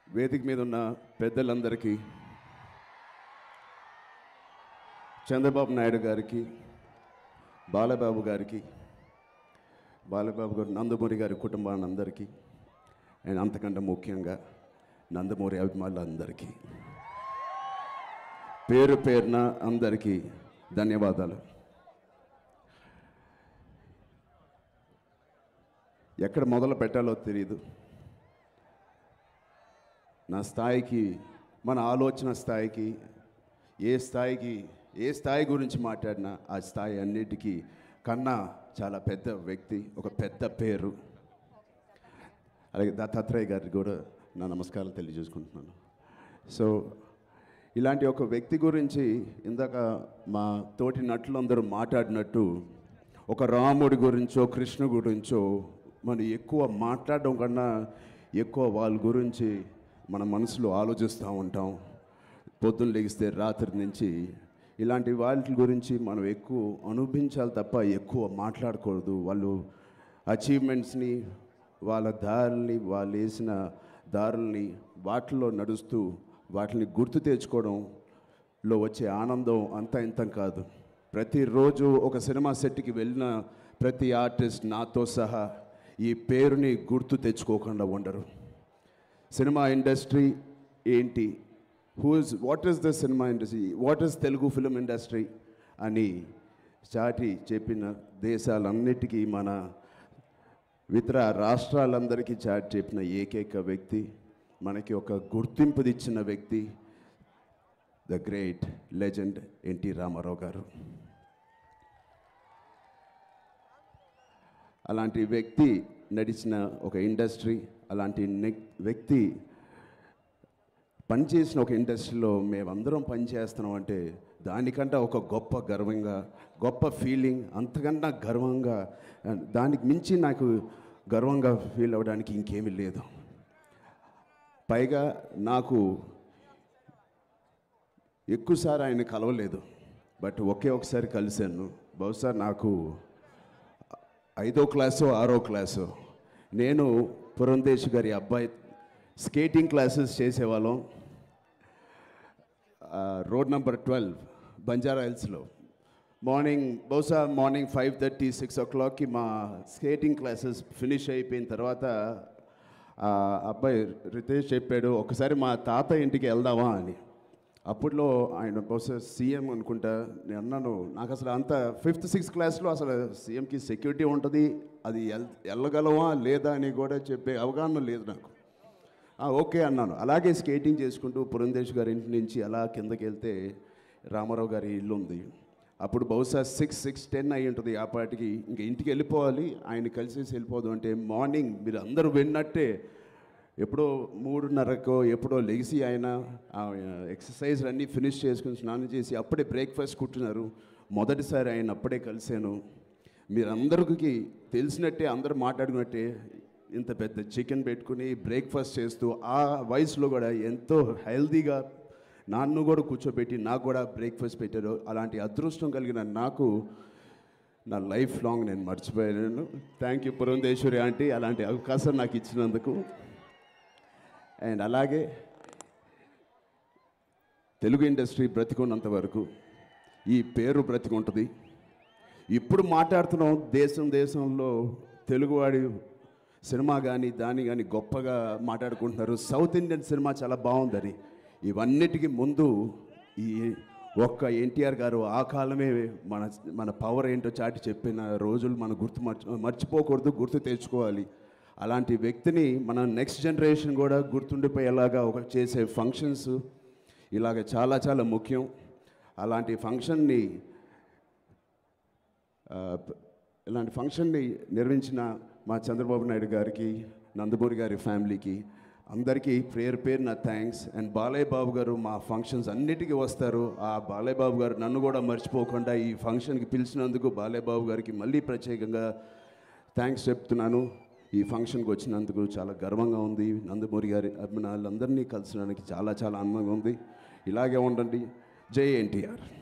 వేదిక మీద ఉన్న పెద్దలందరికీ చంద్రబాబు నాయుడు గారికి బాలబాబు గారికి బాలబాబు గారు నందమూరి గారి కుటుంబాన్ని అందరికీ అండ్ అంతకంటే ముఖ్యంగా నందమూరి అభిమానులందరికీ పేరు పేరున అందరికీ ధన్యవాదాలు ఎక్కడ మొదలు పెట్టాలో తెలియదు నా స్థాయికి మన ఆలోచన స్థాయికి ఏ స్థాయికి ఏ స్థాయి గురించి మాట్లాడినా ఆ స్థాయి అన్నిటికీ కన్నా చాలా పెద్ద వ్యక్తి ఒక పెద్ద పేరు అలాగే దత్తాత్రేయ గారికి కూడా నా నమస్కారాలు తెలియజేసుకుంటున్నాను సో ఇలాంటి ఒక వ్యక్తి గురించి ఇందాక మా తోటి నటులందరూ మాట్లాడినట్టు ఒక రాముడి గురించో కృష్ణ గురించో మనం ఎక్కువ మాట్లాడడం కన్నా ఎక్కువ వాళ్ళ గురించి మన మనసులో ఆలోచిస్తూ ఉంటాం పొద్దున్న లెగిస్తే రాత్రి నుంచి ఇలాంటి వాటి గురించి మనం ఎక్కువ అనుభవించాలి తప్ప ఎక్కువ మాట్లాడకూడదు వాళ్ళు అచీవ్మెంట్స్ని వాళ్ళ దారుల్ని వాళ్ళు వేసిన దారుల్ని వాటిల్లో నడుస్తూ వాటిని గుర్తు తెచ్చుకోవడంలో వచ్చే ఆనందం అంత ఇంత కాదు ప్రతిరోజు ఒక సినిమా సెట్కి వెళ్ళిన ప్రతి ఆర్టిస్ట్ నాతో సహా ఈ పేరుని గుర్తు తెచ్చుకోకుండా ఉండరు సినిమా ఇండస్ట్రీ ఏంటి who is what is the cinema industry what is Telugu film industry అని చాటి చెప్పిన దేశాలన్నిటికీ మన ఇతర రాష్ట్రాలందరికీ చాటి చెప్పిన ఏకైక వ్యక్తి మనకి ఒక గుర్తింపు ఇచ్చిన వ్యక్తి the great legend NT Ramarao garu అలాంటి వ్యక్తి నడిచిన ఒక ఇండస్ట్రీ అలాంటి నెక్ వ్యక్తి పనిచేసిన ఒక ఇండస్ట్రీలో మేమందరం పనిచేస్తున్నాం అంటే దానికంటే ఒక గొప్ప గర్వంగా గొప్ప ఫీలింగ్ అంతకన్నా గర్వంగా దానికి మించి నాకు గర్వంగా ఫీల్ అవ్వడానికి ఇంకేమీ లేదు పైగా నాకు ఎక్కువసారి ఆయన కలవలేదు బట్ ఒకే ఒకసారి కలిశాను బహుశా నాకు ఐదో క్లాసు ఆరో క్లాసు నేను పురంధేశ్ గారి అబ్బాయి స్కేటింగ్ క్లాసెస్ చేసేవాళ్ళం ఆ, రోడ్ నెంబర్ ట్వెల్వ్ బంజారా హిల్స్లో మార్నింగ్ బహుశా morning five thirty six o క్లాక్కి మా స్కేటింగ్ క్లాసెస్ ఫినిష్ అయిపోయిన తర్వాత ఆ అబ్బాయి రితేష్ చెప్పాడు ఒకసారి మా తాత ఇంటికి వెళ్దామా అని అప్పట్లో ఆయన బహుశా సీఎం అనుకుంటా నేను అన్నాను నాకు అసలు అంత ఫిఫ్త్ సిక్స్త్ క్లాస్లో అసలు సీఎంకి సెక్యూరిటీ ఉంటుంది అది ఎల్ వెళ్ళగలమా లేదా అని కూడా చెప్పే అవగాహన లేదు నాకు ఆ, ఓకే అన్నాను అలాగే స్కేటింగ్ చేసుకుంటూ పురంధేష్ గారి ఇంటి నుంచి అలా కిందకి వెళ్తే రామారావు గారి ఇల్లు ఉంది అప్పుడు బహుశా సిక్స్ సిక్స్ టెన్ అయి ఉంటుంది ఆ పాటికి ఇంక ఇంటికి వెళ్ళిపోవాలి ఆయన కలిసేసి వెళ్ళిపోదు అంటే మార్నింగ్ మీరు అందరూ విన్నట్టే ఎప్పుడో మూడున్నరకో ఎప్పుడో లెగిసి ఆయన ఆ ఎక్సర్సైజ్ అన్నీ ఫినిష్ చేసుకుని స్నానం చేసి అప్పుడే బ్రేక్ఫాస్ట్ కుట్టున్నారు మొదటిసారి ఆయన అప్పుడే కలిశాను మీరందరికీ తెలిసినట్టే అందరూ మాట్లాడుకున్నట్టే ఇంత పెద్ద చికెన్ పెట్టుకుని బ్రేక్ఫాస్ట్ చేస్తూ ఆ వయసులో కూడా ఎంతో హెల్తీగా నాన్ను కూడా కూర్చోబెట్టి నాకు కూడా బ్రేక్ఫాస్ట్ పెట్టారు అలాంటి అదృష్టం కలిగిన నాకు నా లైఫ్ లాంగ్ నేను మర్చిపోయాను థ్యాంక్ యూ పురంధేశ్వరి ఆంటీ అలాంటి అవకాశం నాకు ఇచ్చినందుకు అండ్ అలాగే తెలుగు ఇండస్ట్రీ బ్రతికున్నంత వరకు ఈ పేరు బ్రతికుంటుంది ఇప్పుడు మాట్లాడుతున్నాం దేశం దేశంలో తెలుగువాడి సినిమా కానీ దాని కానీ గొప్పగా మాట్లాడుకుంటున్నారు సౌత్ ఇండియన్ సినిమా చాలా బాగుందని ఇవన్నిటికీ ముందు ఈ ఒక్క ఎన్టీఆర్ గారు ఆ కాలమే మన మన పవర్ ఏంటో చాటి చెప్పిన రోజులు మనం గుర్తు మర్చి మర్చిపోకూడదు గుర్తు తెచ్చుకోవాలి అలాంటి వ్యక్తిని మన నెక్స్ట్ జనరేషన్ కూడా గుర్తుండిపోయేలాగా ఒక చేసే ఫంక్షన్స్ ఇలాగ చాలా చాలా ముఖ్యం అలాంటి ఫంక్షన్ని ఆ, ప- ఇలాంటి ఫంక్షన్ని నిర్వహించిన మా చంద్రబాబు నాయుడు గారికి నందమూరి గారి ఫ్యామిలీకి అందరికీ పేరు పేరు నా థ్యాంక్స్ అండ్ బాలయ్య బాబు గారు మా ఫంక్షన్స్ అన్నిటికీ వస్తారు ఆ బాలయ్య బాబు గారు నన్ను కూడా మర్చిపోకుండా ఈ ఫంక్షన్కి పిలిచినందుకు బాలయ్య బాబు గారికి మళ్ళీ ప్రత్యేకంగా థ్యాంక్స్ చెప్తున్నాను ఈ ఫంక్షన్కి వచ్చినందుకు చాలా గర్వంగా ఉంది నందమూరి గారి అభిమానులందరినీ కలిసడానికి చాలా చాలా ఆనందంగా ఉంది ఇలాగే ఉండండి జై ఎన్టీఆర్